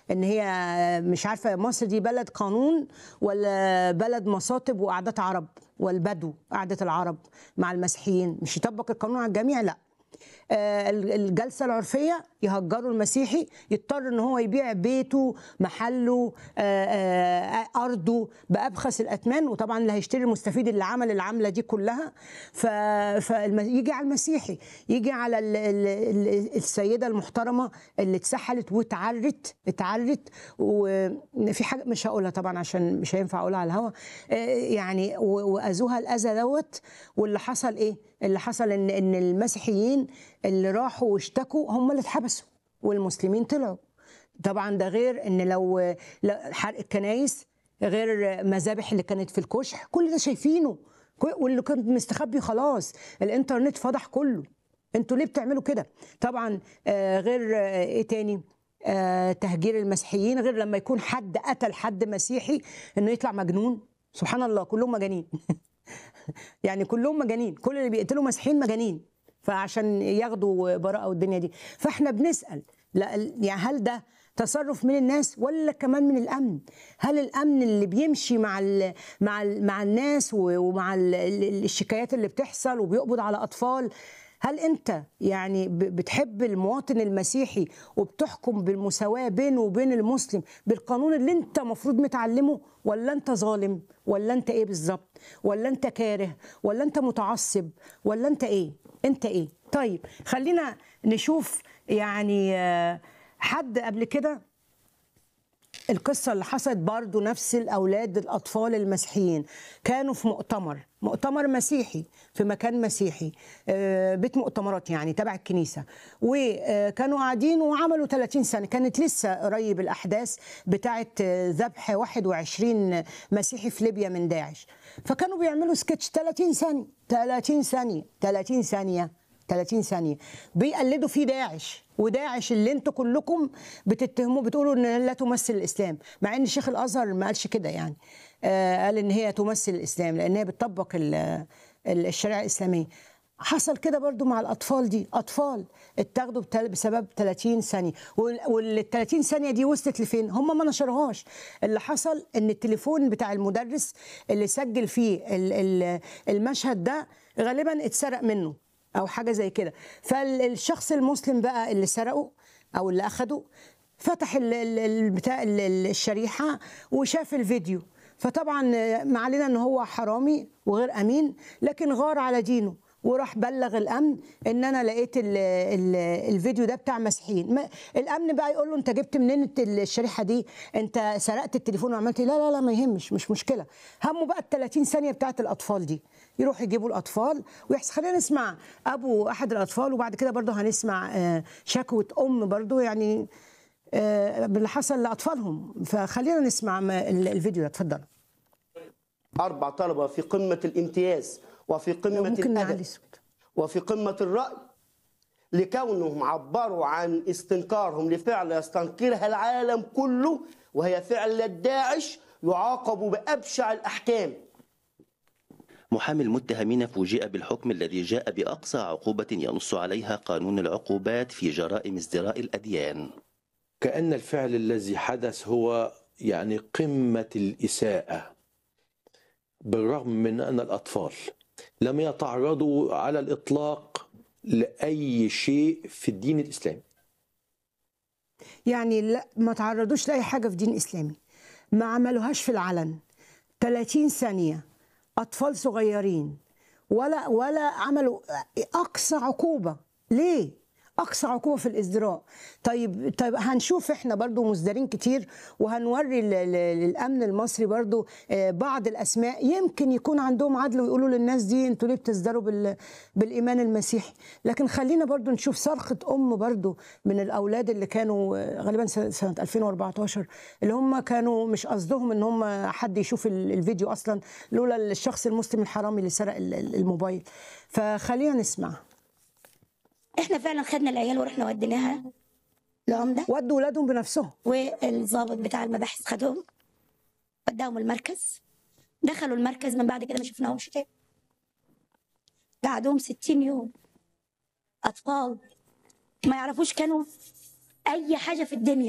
ان هي مش عارفه مصر دي بلد قانون ولا بلد مصاطب وقعدات عرب والبدو قعده العرب مع المسيحيين مش يطبق القانون على الجميع لا آه، الجلسه العرفيه يهجروا المسيحي يضطر ان هو يبيع بيته محله آه، آه، ارضه بابخس الاثمان وطبعا اللي هيشتري المستفيد اللي عمل العمله دي كلها ف... فيجي على المسيحي يجي على ال... ال... ال- السيده المحترمه اللي اتسحلت واتعرت اتعرت وفي حاجه مش هقولها طبعا عشان مش هينفع اقولها على الهوا آه، يعني و- واذوها الاذى دوت واللي حصل ايه؟ اللي حصل ان ان المسيحيين اللي راحوا واشتكوا هم اللي اتحبسوا والمسلمين طلعوا طبعا ده غير ان لو لو حرق الكنايس غير مذابح اللي كانت في الكشح كل ده شايفينه كل- واللي كان مستخبي خلاص الانترنت فضح كله انتوا ليه بتعملوا كده طبعا آه، غير آه، ايه تاني آه، تهجير المسيحيين غير لما يكون حد قتل حد مسيحي انه يطلع مجنون سبحان الله كلهم مجانين يعني كلهم مجانين كل اللي بيقتلوا مسيحيين مجانين فعشان ياخدوا براءه والدنيا دي فاحنا بنسال لا يعني هل ده تصرف من الناس ولا كمان من الامن هل الامن اللي بيمشي مع ال مع ال مع الناس و- ومع ال- ال- الشكايات اللي بتحصل وبيقبض على اطفال هل انت يعني ب- بتحب المواطن المسيحي وبتحكم بالمساواه بينه وبين المسلم بالقانون اللي انت مفروض متعلمه ولا انت ظالم ولا انت ايه بالظبط ولا انت كاره ولا انت متعصب ولا انت ايه انت ايه طيب خلينا نشوف يعني آه، حد قبل كده القصة اللي حصلت برضو نفس الأولاد الأطفال المسيحيين كانوا في مؤتمر مؤتمر مسيحي في مكان مسيحي آه، بيت مؤتمرات يعني تبع الكنيسة وكانوا قاعدين وعملوا 30 سنة كانت لسه قريب الأحداث بتاعة آه، ذبح 21 مسيحي في ليبيا من داعش فكانوا بيعملوا سكتش 30 ثانية 30 ثانية 30 ثانية 30 ثانية بيقلدوا فيه داعش وداعش اللي انتوا كلكم بتتهموا بتقولوا ان لا تمثل الاسلام مع ان شيخ الازهر ما قالش كده يعني آه قال ان هي تمثل الاسلام لان هي بتطبق ال- ال- الشريعه الاسلاميه حصل كده برضو مع الاطفال دي اطفال اتاخدوا بتل- بسبب 30 ثانيه وال 30 ثانيه دي وصلت لفين هم ما نشروهاش اللي حصل ان التليفون بتاع المدرس اللي سجل فيه ال- ال- المشهد ده غالبا اتسرق منه او حاجه زي كده فالشخص المسلم بقى اللي سرقه او اللي اخده فتح ال- ال- ال- بتاع ال- ال- الشريحه وشاف الفيديو فطبعا ما علينا ان هو حرامي وغير امين لكن غار على دينه وراح بلغ الامن ان انا لقيت ال ال الفيديو ده بتاع مسيحيين ما- الامن بقى يقول له انت جبت منين الت- الشريحه دي انت سرقت التليفون وعملت إيه؟ لا لا لا ما يهمش مش مشكله همه بقى ال 30 ثانيه بتاعت الاطفال دي يروح يجيبوا الاطفال ويحصل خلينا نسمع ابو احد الاطفال وبعد كده برضه هنسمع آه، شكوى ام برضه يعني آه، باللي حصل لاطفالهم فخلينا نسمع ما- ال- الفيديو ده اتفضل أربع طلبة في قمة الامتياز وفي لو قمة ممكن نعلي الأدب الصوت وفي قمة الرأي لكونهم عبروا عن استنكارهم لفعل يستنكرها العالم كله وهي فعل الداعش يعاقبوا بأبشع الأحكام محامي المتهمين فوجئ بالحكم الذي جاء بأقصى عقوبة ينص عليها قانون العقوبات في جرائم ازدراء الأديان كأن الفعل الذي حدث هو يعني قمة الإساءة بالرغم من أن الأطفال لم يتعرضوا على الإطلاق لأي شيء في الدين الإسلامي يعني لا ما تعرضوش لاي حاجه في دين اسلامي ما عملوهاش في العلن 30 ثانيه اطفال صغيرين ولا ولا عملوا اقصى عقوبه ليه اقصى عقوبه في الازدراء طيب طيب هنشوف احنا برضو مصدرين كتير وهنوري ل- ل- للامن المصري برضو آه، بعض الاسماء يمكن يكون عندهم عدل ويقولوا للناس دي انتوا ليه بتزدروا بال بالايمان المسيحي لكن خلينا برضو نشوف صرخه ام برضو من الاولاد اللي كانوا آه، غالبا سنه سنة 2014 اللي هم كانوا مش قصدهم ان هم حد يشوف ال- الفيديو اصلا لولا الشخص المسلم الحرامي اللي سرق ال- ال- الموبايل فخلينا نسمع احنا فعلا خدنا العيال ورحنا وديناها لعمده ودوا ولادهم بنفسهم والضابط بتاع المباحث خدهم وداهم المركز دخلوا المركز من بعد كده ما شفناهمش تاني قعدوهم 60 يوم اطفال ما يعرفوش كانوا اي حاجه في الدنيا